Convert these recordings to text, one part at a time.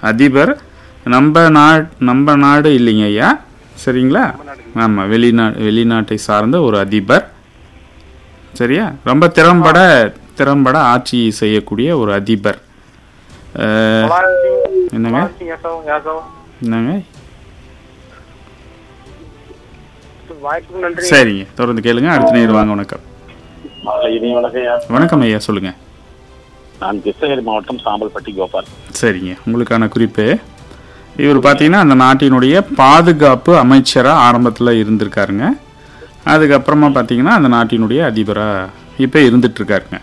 அதிபர் நம்ம நா நம்ம நாடு இல்லைங்க ஐயா சரிங்களா ஆமாம் வெளிநா வெளிநாட்டை சார்ந்த ஒரு அதிபர் சரியா ரொம்ப திறம்பட திறம்பட ஆட்சி செய்யக்கூடிய ஒரு அதிபர் அஹ், என்னங்க என்னங்க வாய்ப்புக்கு நன்றி சரிங்க தொடர்ந்து கேளுங்க அடுத்த நேரம் வாங்க வணக்கம் இனி வணக்கம்யா வணக்கம் ஐயா சொல்லுங்க நான் கிருஷ்ணகிரி மாவட்டம் சாம்பல்பட்டி கோபால் சரிங்க உங்களுக்கான குறிப்பு இவர் பார்த்தீங்கன்னா அந்த நாட்டினுடைய பாதுகாப்பு அமைச்சராக ஆரம்பத்தில் இருந்திருக்காருங்க அதுக்கப்புறமா பார்த்தீங்கன்னா அந்த நாட்டினுடைய அதிபராக இப்போ இருந்துட்டு இருக்காருங்க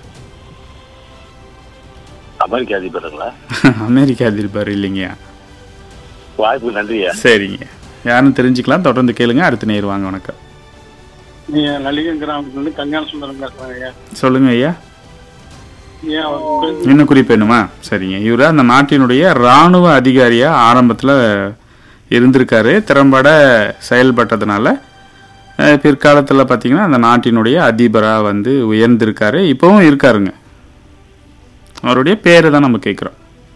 அமெரிக்க அதிபருங்களா அமெரிக்க அதிபர் இல்லைங்கய்யா வாய்ப்புக்கு நன்றியா சரிங்க யாருன்னு தெரிஞ்சுக்கலாம் தொடர்ந்து கேளுங்க அடுத்த நேர் வாங்க வணக்கம் நீங்க நலிகன் கிராமத்துல இருந்து கல்யாண சுந்தரம் பேசுறேன் சொல்லுங்க ஐயா ஏன் அவர் இன்னும் குறிப்பு வேணுமா சரிங்க இவர் அந்த நாட்டினுடைய இராணுவ அதிகாரியா ஆரம்பத்தில் இருந்திருக்காரு திறம்பட செயல்பட்டதுனால அஹ், பிற்காலத்துல பார்த்தீங்கன்னா அந்த நாட்டினுடைய அதிபராக வந்து உயர்ந்திருக்காரு இப்போவும் இருக்காருங்க அவருடைய பேரை தான் நம்ம கேட்குறோம்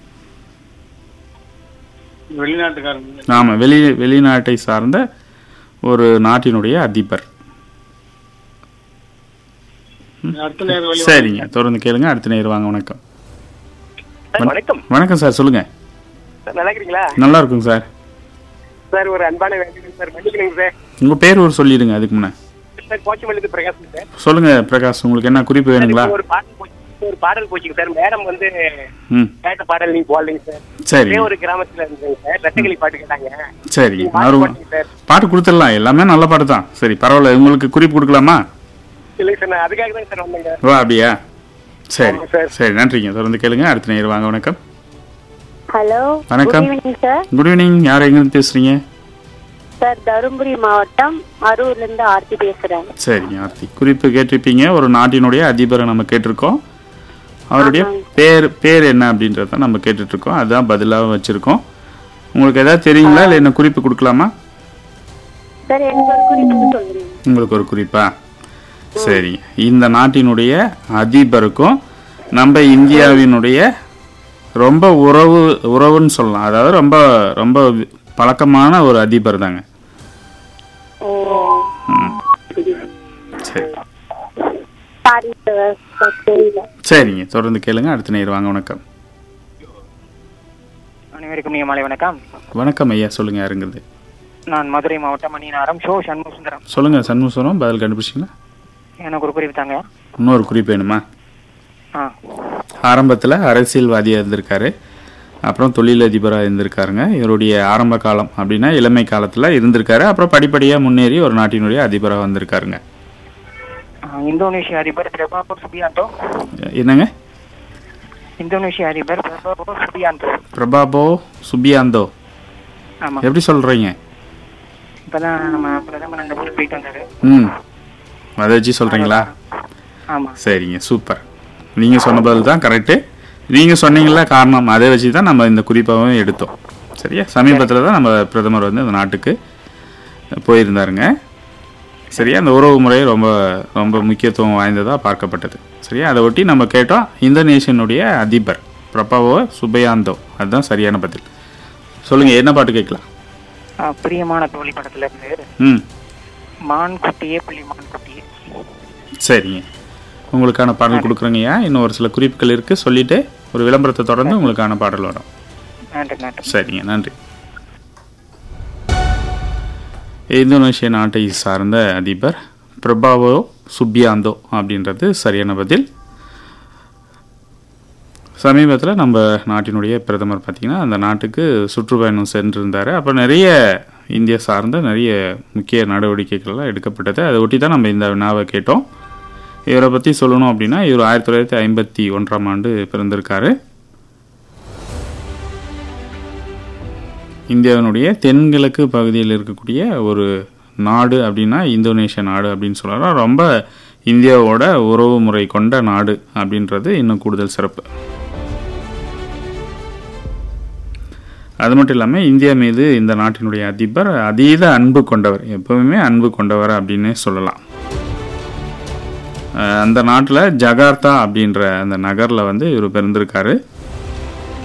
வெளிநாட்டுக்காரங்க ஆமாம் வெளி வெளிநாட்டை சார்ந்த ஒரு நாட்டினுடைய அதிபர் அடுத்த நேரம் வெளி சரிங்க தொடர்ந்து கேளுங்க அடுத்த நேர் வாங்க வணக்கம் சார் வணக்கம் வணக்கம் சார் சொல்லுங்க சார் நல்லா இருக்கிறீங்களா நல்லா இருக்குங்க சார் சார் ஒரு அன்பான வேண்டுகோள் சார் மன்னிக்கணுங்க சார் உங்க பேர் ஒரு சொல்லிடுங்க அதுக்கு முன்னே சார் கோச்சமல்லி பிரகாஷ் சார் சொல்லுங்க பிரகாஷ் உங்களுக்கு என்ன குறிப்பு வேணுங்களா ஒரு பாடல் போச்சு ஒரு பாடல் போச்சுங்க சார் மேடம் வந்து ம் கேட்ட பாடல் நீங்க போடலைங்க சார் சரி ஒரே ஒரு கிராமத்துல இருந்தேங்க சார் ரத்தகளி பாட்டு கேட்டாங்க சரி நீங்க பாட்டு மறு போட்டீங்க சார் பாட்டு கொடுத்துடலாம் எல்லாமே நல்ல பாட்டு தான் சரி பரவாயில்ல உங்களுக்கு குறிப்பு கொடுக்கலாமா இல்லைங்க சார் நான் அதுக்காக தான் சார் வந்தேங்க ஓ அப்படியா சரி ஆமா சார். சரி நன்றிங்க தொடர்ந்து கேளுங்க அடுத்த நேரம் வாங்க வணக்கம் ஹலோ வணக்கம். Good evening sir good evening யார் எங்கேருந்து பேசுறீங்க சார் தருமபுரி மாவட்டம் அரூர்ல இருந்து ஆர்த்தி பேசுறேன் சரிங்க ஆர்த்தி குறிப்பு கேட்டிருப்பீங்க ஒரு நாட்டினுடைய அதிபரை நம்ம கேட்டிருக்கோம் அவருடைய ஆமாங்க. பேர் பேர் என்ன அப்படின்றத நம்ம கேட்டுட்டு இருக்கோம் அதுதான் பதிலாக வச்சிருக்கோம் உங்களுக்கு ஏதாவது தெரியுங்களா இல்லை என்ன குறிப்பு கொடுக்கலாமா சார் எனக்கு ஒரு குறிப்பு சொல்லுங்க உங்களுக்கு ஒரு குறிப்பா சரி இந்த நாட்டினுடைய அதிபருக்கும் நம்ம இந்தியாவினுடைய ரொம்ப உறவு உறவுன்னு சொல்லலாம் அதாவது ரொம்ப ரொம்ப பழக்கமான ஒரு அதிபர் தாங்க ஓ சரி சாரி சார் சார் தெரியல சரிங்க தொடர்ந்து கேளுங்க அடுத்த நேரம் வாங்க வணக்கம் அனைவருக்கும் நீங்க மாலை வணக்கம் வணக்கம் ஐயா சொல்லுங்க யாருங்கிறது நான் மதுரை மாவட்டம் மணிநாரம் ஷோ சண்முக சுந்தரம் சொல்லுங்க சண்முகசுரம் பதில் கண்டுபிடிச்சிங்களா எனக்கு ஒரு குறிப்பு தாங்க இன்னொரு குறிப்பு வேணுமா ஆ ஆரம்பத்தில் அரசியல்வாதியாக இருந்திருக்காரு அப்புறம் தொழிலதிபராக இருந்திருக்காருங்க இவருடைய ஆரம்ப காலம் அப்படின்னா இளமை காலத்தில் இருந்திருக்காரு அப்புறம் படிப்படியாக முன்னேறி ஒரு நாட்டினுடைய அதிபராக வந்திருக்காருங்க ஆ, இந்தோனேஷிய அதிபர் பிரபாபோ சுபியாந்தோ என்னங்க இந்தோனேஷிய அதிபர் பிரபாபோ சுபியாந்தோ பிரபாபோ சுபியாந்தோ ஆமா எப்படி சொல்கிறீங்க இப்பதான் நம்ம பிரதமர் அந்த ஊருக்கு போயிட்டு வந்தாரு ம் அதை வச்சு சொல்கிறீங்களா ஆமா சரிங்க சூப்பர் நீங்கள் சொன்ன பதில் தான் கரெக்டு நீங்கள் சொன்னீங்களா காரணம் அதை வச்சு தான் நம்ம இந்த குறிப்பாகவும் எடுத்தோம் சரியா சமீபத்தில் தான் நம்ம பிரதமர் வந்து அந்த நாட்டுக்கு போயிருந்தாருங்க சரியா அந்த உறவு முறை ரொம்ப ரொம்ப முக்கியத்துவம் வாய்ந்ததாக பார்க்கப்பட்டது சரியா அதை ஒட்டி நம்ம கேட்டோம் இந்தோனேஷியனுடைய அதிபர் பிரபாவோ சுபயாந்தோ அதுதான் சரியான பதில் சொல்லுங்கள் என்ன பாட்டு கேட்கலாம் ஆ, பிரியமான தோழி படத்துல இருந்து ம் மான் குட்டியே புள்ளி மான் குட்டியே சரிங்க உங்களுக்கான பாடல் கொடுக்குறேங்கய்யா இன்னும் ஒரு சில குறிப்புகள் இருக்குது சொல்லிவிட்டு ஒரு விளம்பரத்தை தொடர்ந்து உங்களுக்கான பாடல் வரும் நன்றி நன்றி சரிங்க நன்றி இந்தோனேஷிய நாட்டை சார்ந்த அதிபர் பிரபாவோ சுபியாந்தோ அப்படின்றது சரியான பதில் சமீபத்தில் நம்ம நாட்டினுடைய பிரதமர் பார்த்திங்கன்னா அந்த நாட்டுக்கு சுற்றுப்பயணம் சென்றிருந்தார் அப்போ நிறைய இந்தியா சார்ந்த நிறைய முக்கிய நடவடிக்கைகள்லாம் எடுக்கப்பட்டது அதை ஒட்டி தான் நம்ம இந்த வினாவை கேட்டோம் இவரை பற்றி சொல்லணும் அப்படின்னா இவர் ஆயிரத்தி தொள்ளாயிரத்தி ஐம்பத்தி ஒன்றாம் ஆண்டு பிறந்திருக்காரு இந்தியாவினுடைய தென்கிழக்கு பகுதியில் இருக்கக்கூடிய ஒரு நாடு அப்படின்னா இந்தோனேஷியா நாடு அப்படின்னு சொல்லலாம் ரொம்ப இந்தியாவோட உறவு முறை கொண்ட நாடு அப்படின்றது இன்னும் கூடுதல் சிறப்பு அது மட்டும் இல்லாமல் இந்தியா மீது இந்த நாட்டினுடைய அதிபர் அதீத அன்பு கொண்டவர் எப்பவுமே அன்பு கொண்டவர் அப்படின்னே சொல்லலாம் அஹ் அந்த நாட்டில் ஜகார்த்தா அப்படின்ற அந்த நகரில் வந்து இவர் பிறந்திருக்காரு